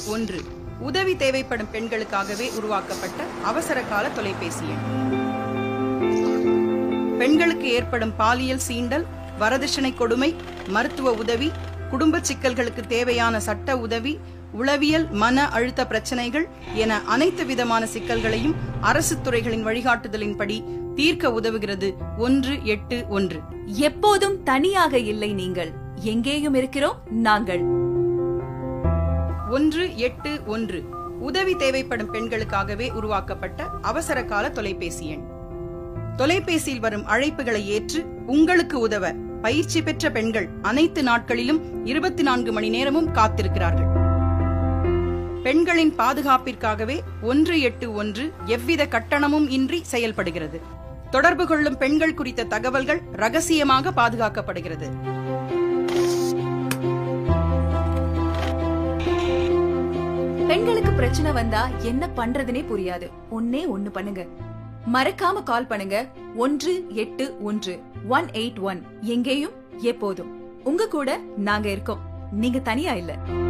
ஒன்று உதவி தேவைப்படும் பெண்களுக்காகவே உருவாக்கப்பட்ட அவசர கால தொலைபேசி எண் பெண்களுக்கு ஏற்படும் பாலியல் சீண்டல் வரதட்சணை கொடுமை மருத்துவ உதவி குடும்ப சிக்கல்களுக்கு தேவையான சட்ட உதவி உளவியல் மன அழுத்த பிரச்சனைகள் என அனைத்து விதமான சிக்கல்களையும் அரசு துறைகளின் வழிகாட்டுதலின்படி தீர்க்க உதவுகிறது ஒன்று எட்டு ஒன்று எப்போதும் தனியாக இல்லை நீங்கள் எங்கேயும் இருக்கிறோம் நாங்கள் ஒன்று எட்டு ஒன்று உதவி தேவைப்படும் பெண்களுக்காகவே உருவாக்கப்பட்ட அவசர கால தொலைபேசி எண் தொலைபேசியில் வரும் அழைப்புகளை ஏற்று உங்களுக்கு உதவ பயிற்சி பெற்ற பெண்கள் அனைத்து நாட்களிலும் இருபத்தி நான்கு மணி நேரமும் காத்திருக்கிறார்கள் பெண்களின் பாதுகாப்பிற்காகவே ஒன்று எட்டு ஒன்று எவ்வித கட்டணமும் இன்றி செயல்படுகிறது தொடர்பு கொள்ளும் பெண்கள் குறித்த தகவல்கள் ரகசியமாக பாதுகாக்கப்படுகிறது பெண்களுக்கு பிரச்சனை வந்தா என்ன பண்றதுனே புரியாது ஒன்னே ஒண்ணு பண்ணுங்க மறக்காம கால் பண்ணுங்க ஒன்று எட்டு ஒன்று ஒன் எயிட் ஒன் எங்கேயும் எப்போதும் உங்க கூட நாங்க இருக்கோம் நீங்க தனியா இல்ல